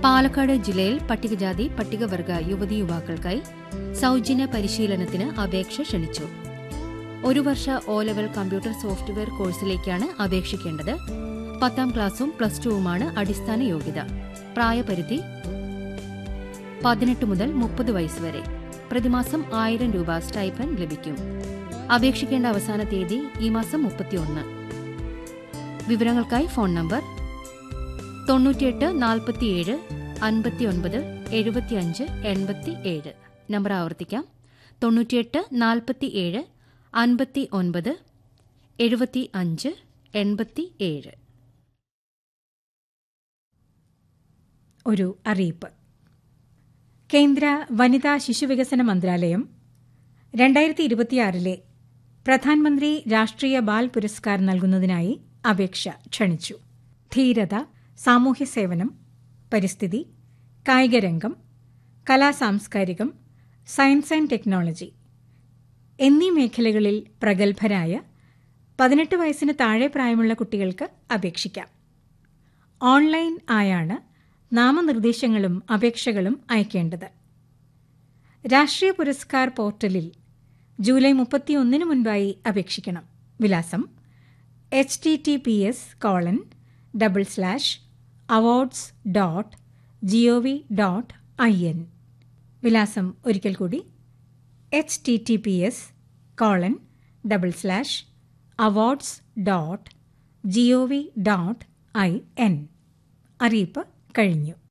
പാലക്കാട് ജില്ലയിൽ പട്ടികജാതി പട്ടികവർഗ യുവതി യുവാക്കൾക്കായി സൌജന്യ പരിശീലനത്തിന് അപേക്ഷ ക്ഷണിച്ചു ഒരു വർഷ ഒ ലെവൽ കമ്പ്യൂട്ടർ സോഫ്റ്റ്വെയർ കോഴ്സിലേക്കാണ് അപേക്ഷിക്കേണ്ടത് പത്താം ക്ലാസും പ്ലസ് ടുവുമാണ് അടിസ്ഥാന യോഗ്യത പ്രായപരിധി പതിനെട്ട് മുതൽ മുപ്പത് വയസ്സ് വരെ പ്രതിമാസം ആയിരം രൂപ സ്റ്റൈപ്പൻ ലഭിക്കും അപേക്ഷിക്കേണ്ട അവസാന തീയതി ഈ മാസം മുപ്പത്തിയൊന്ന് വിവരങ്ങൾക്കായി ഫോൺ നമ്പർ തൊണ്ണൂറ്റിയെട്ട് നാൽപ്പത്തിയേഴ് അൻപത്തിയൊൻപത് എഴുപത്തിയഞ്ച് എൺപത്തി ഏഴ് നമ്പർ ആവർത്തിക്കാം തൊണ്ണൂറ്റിയെട്ട് നാൽപ്പത്തിയേഴ് അൻപത്തി ഒൻപത് എഴുപത്തി അഞ്ച് എൺപത്തി ഏഴ് ഒരു അറിയിപ്പ് കേന്ദ്ര വനിതാ ശിശുവികസന മന്ത്രാലയം രണ്ടായിരത്തി ഇരുപത്തിയാറിലെ പ്രധാനമന്ത്രി രാഷ്ട്രീയ ബാൽ പുരസ്കാർ നൽകുന്നതിനായി അപേക്ഷ ക്ഷണിച്ചു ധീരത സാമൂഹ്യ സേവനം പരിസ്ഥിതി കായികരംഗം കലാസാംസ്കാരികം സയൻസ് ആൻഡ് ടെക്നോളജി എന്നീ മേഖലകളിൽ പ്രഗത്ഭരായ പതിനെട്ട് വയസ്സിന് താഴെ പ്രായമുള്ള കുട്ടികൾക്ക് അപേക്ഷിക്കാം ഓൺലൈൻ ആയാണ് നാമനിർദ്ദേശങ്ങളും അപേക്ഷകളും അയക്കേണ്ടത് രാഷ്ട്രീയ പുരസ്കാർ പോർട്ടലിൽ ജൂലൈ മുപ്പത്തിയൊന്നിന് മുൻപായി അപേക്ഷിക്കണം വിലാസം H T T P S colon double slash awards dot G O V dot I N വിലാസം ഒരിക്കൽ കൂടി H T T P S colon double slash awards dot G O V dot I N അറിയിപ്പ് കഴിഞ്ഞു